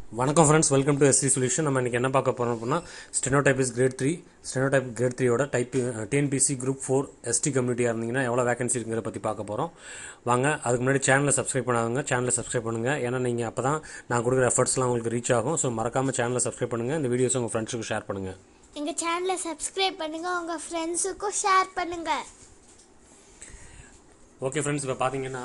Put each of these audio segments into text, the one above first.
வணக்கம் friends welcome to SC solution நம்ம இன்னைக்கு என்ன பார்க்க போறோம் அப்படின்னா stenotypist grade three stenotype grade த்ரீயோட type TNPSC group four ST கம்யூனிட்டியாக இருந்தீங்கன்னா எவ்வளோ வேகன்சி இருக்குங்கிறத பற்றி பார்க்க போகிறோம் வாங்க அதுக்கு முன்னாடி சேனலை சப்ஸ்கிரைப் பண்ணாதவங்க சேனலை சப்ஸ்கிரைப் பண்ணுங்க ஏன்னா நீங்கள் அப்போ தான் நான் கொடுக்குற எஃபர்ட்ஸ்லாம் உங்களுக்கு ரீச் ஆகும் ஸோ மறக்காமல் சேனலை சப்ஸ்கிரைப் பண்ணுங்க இந்த வீடியோஸ் உங்கள் ஃப்ரெண்ட்ஸுக்கு ஷேர் பண்ணுங்க எங்க சேனலை சப்ஸ்கிரைப் பண்ணுங்க உங்க ஃப்ரெண்ட்ஸுக்கும் ஷேர் பண்ணுங்க ஓகே ஃப்ரெண்ட்ஸ் இப்போ பார்த்தீங்கன்னா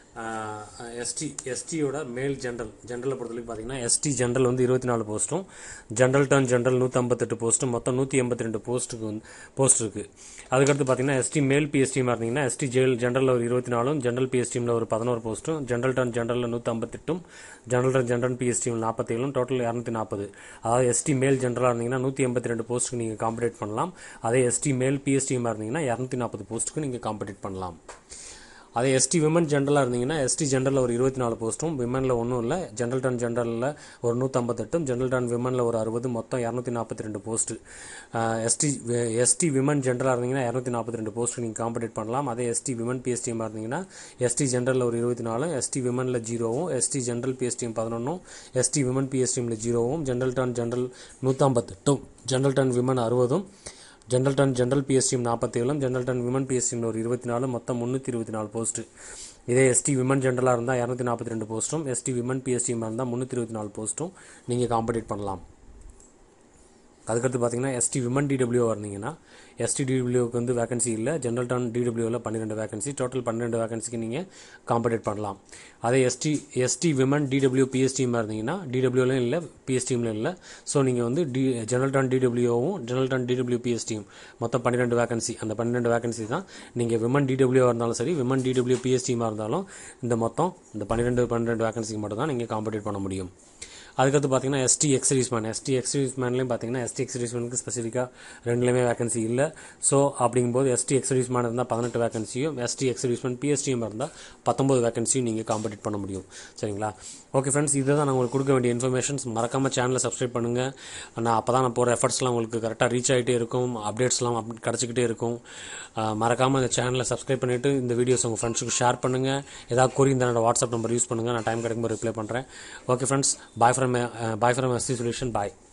எஸ்டி எஸ்டியோட மேல் ஜென்ரல் ஜென்ரலை பொறுத்தவரைக்கும் பார்த்தீங்கன்னா எஸ்டி ஜென்ரல் வந்து இருபத்தி நாலு போஸ்ட்டும் ஜென்ரல் டர்ன் ஜென்ரல் நூற்றம்பத்தெட்டு போஸ்ட்டும் மொத்தம் நூற்றி எண்பத்தி ரெண்டு போஸ்ட்டுக்கு வந்து போஸ்ட் இருக்குது அதுக்கடுத்து பார்த்தீங்கன்னா எஸ்டி மேல் பிஎஸ்டிமாக இருந்தீங்கன்னா எஸ்டி ஜெல் ஜென்ரலில் ஒரு இருபத்தி நாலும் ஜென்ரல் பிஎஸ்டியில் ஒரு பதினோரு போஸ்ட்டும் ஜென்ரல் டர்ன் ஜென்ரலில் நூற்றம்பத்தெட்டும் ஜென்ரல் டர்ன் ஜென்ரல் பிஎஸ்டியில் நாற்பத்தேழும் டோட்டல் இரநூத்தி நாற்பது அதாவது எஸ்டி மேல் ஜென்ரலாக இருந்தீங்கன்னா நூற்றி எண்பத்தி ரெண்டு போஸ்ட்டுக்கு நீங்கள் காம்படேட் பண்ணலாம் அதே எஸ்டி மேல் பிஎஸ்டிமாக இருந்தீங்கன்னா இரநூத்தி நாற்பது போஸ்ட்டுக்கு நீங்கள் காம்படேட் பண்ணலாம் அதே எஸ்டி விமன் ஜென்ரலாக இருந்தீங்கன்னா எஸ்டி ஜென்ரலில் ஒரு இருபத்தி நாலு போஸ்ட்டும் விமனில் ஒன்றும் இல்லை ஜென்ரல் டன் ஜென்ரலில் ஒரு நூற்றம்பத்தெட்டும் ஜென்ரல் டன் விமனில் ஒரு அறுபது மொத்தம் இரநூத்தி நாற்பத்தி ரெண்டு போஸ்ட்டு எஸ்டி எஸ்டி விமன் ஜென்ரலாக இருந்தீங்கன்னா இரநூத்தி நாற்பத்தி ரெண்டு போஸ்ட்டு நீங்கள் காம்படேட் பண்ணலாம் அதே எஸ்டி விமன் பிஎஸ்டிஎம்மாக இருந்தீங்கன்னா எஸ்டி ஜென்ரலில் ஒரு இருபத்தி நாலு எஸ்டி விமனில் ஜீரோவும் எஸ்டி ஜென்ரல் பிஎஸ்டிஎம் பதினொன்றும் எஸ்டி விமன் பிஎஸ்டிஎம்ல ஜீரோவும் ஜென்ரல் டன் ஜென்ரல் நூற்றம்பத்தெட்டும் ஜென்ரல் டன் விமன் அறுபதும் ஜென்ரல் டன் ஜென்ரல் பிஎஸ்டிஎம் நாற்பத்தேழும் ஜென்ரல் டன் விமன் பிஎஸ்டிஎம் ஒரு இருபத்தி நாலு மொத்தம் முந்நூற்றி இருபத்தி நாலு போஸ்ட்டு இதே எஸ்டி விமன் ஜென்ரலாக இருந்தால் இரநூத்தி நாற்பத்தி ரெண்டு போஸ்ட்டும் எஸ்டி விமன் பிஎஸ்டிஎம் இருந்தால் முந்நூற்றி இருபத்தி நாலு போஸ்ட்டும் நீங்கள் காம்படேட் பண்ணலாம் அதுக்கடுத்து பார்த்தீங்கன்னா எஸ்டி விமன் டிடபிள்யூ இருந்தீங்கன்னா எஸ்டி டிடபிள்யூக்கு வந்து வேகன்சி இல்லை ஜென்ரல் டன் டிடபிள்யூவில் பன்னிரெண்டு வேகன்சி டோட்டல் பன்னிரெண்டு வேகன்சிக்கு நீங்கள் காம்படேட் பண்ணலாம் அதே ST ST women DW PSTM இருந்தீங்கன்னா டிடபிள்யூலையும் இல்லை பிஎஸ்டிஎம்லையும் இல்லை ஸோ நீங்கள் வந்து டி ஜெனரல் டன் டிடபிள்யூவும் ஜெனரல் டன் டிடபிள்யூ பிஎஸ்டிஎம் மொத்தம் பன்னிரெண்டு வேகன்சி அந்த பன்னிரெண்டு வேகன்சி தான் நீங்கள் விமன் டிடபிள்யூ இருந்தாலும் சரி விமன் டிடபிள்யூ பிஎஸ்டிஎமாக இருந்தாலும் இந்த மொத்தம் இந்த பன்னிரெண்டு பன்னிரெண்டு வேகன்சிக்கு மட்டும் தான் நீங்கள் காம்படேட் பண்ண முடியும் அதுக்கடுத்து பார்த்தீங்கன்னா ST ex service man ST ex service மேன்லேயும் பார்த்தீங்கன்னா எஸ்டி எக்ஸரிஸ் மேனுக்கு ஸ்பெசிஃபிக்காக ரெண்டுலேயுமே வேகன்சி இல்லை ஸோ அப்படிங்கும்போது எஸ்டி எக்ஸரிஸ் மேன் இருந்தால் பதினெட்டு வேகன்சியும் எஸ்டி எக்ஸரிஸ் மேன் பிஎஸ்டிஎம் இருந்தால் பத்தொம்பது வேகன்சியும் நீங்கள் காம்படேட் பண்ண முடியும் சரிங்களா ஓகே ஃப்ரெண்ட்ஸ் இதை தான் நான் உங்களுக்கு கொடுக்க வேண்டிய இன்ஃபர்மேஷன்ஸ் மறக்காமல் சேனலை சப்ஸ்கிரைப் பண்ணுங்கள் நான் அப்போ தான் நான் போகிற எஃபர்ட்ஸ்லாம் உங்களுக்கு கரெக்டாக ரீச் ஆகிட்டே இருக்கும் அப்டேட்ஸ்லாம் அப் கிடச்சிக்கிட்டே இருக்கும் மறக்காமல் இந்த சேனலை சப்ஸ்கிரைப் பண்ணிவிட்டு இந்த வீடியோஸ் உங்கள் ஃப்ரெண்ட்ஸுக்கு ஷேர் பண்ணுங்கள் ஏதாவது கூறி இந்த என்னோட வாட்ஸ்அப் நம்பர் யூஸ் பண்ணுங்கள் நான் டைம் கிடைக்கும்போது ரிப்ளை பண்ணுறேன் okay friends bye from bye from SC solution bye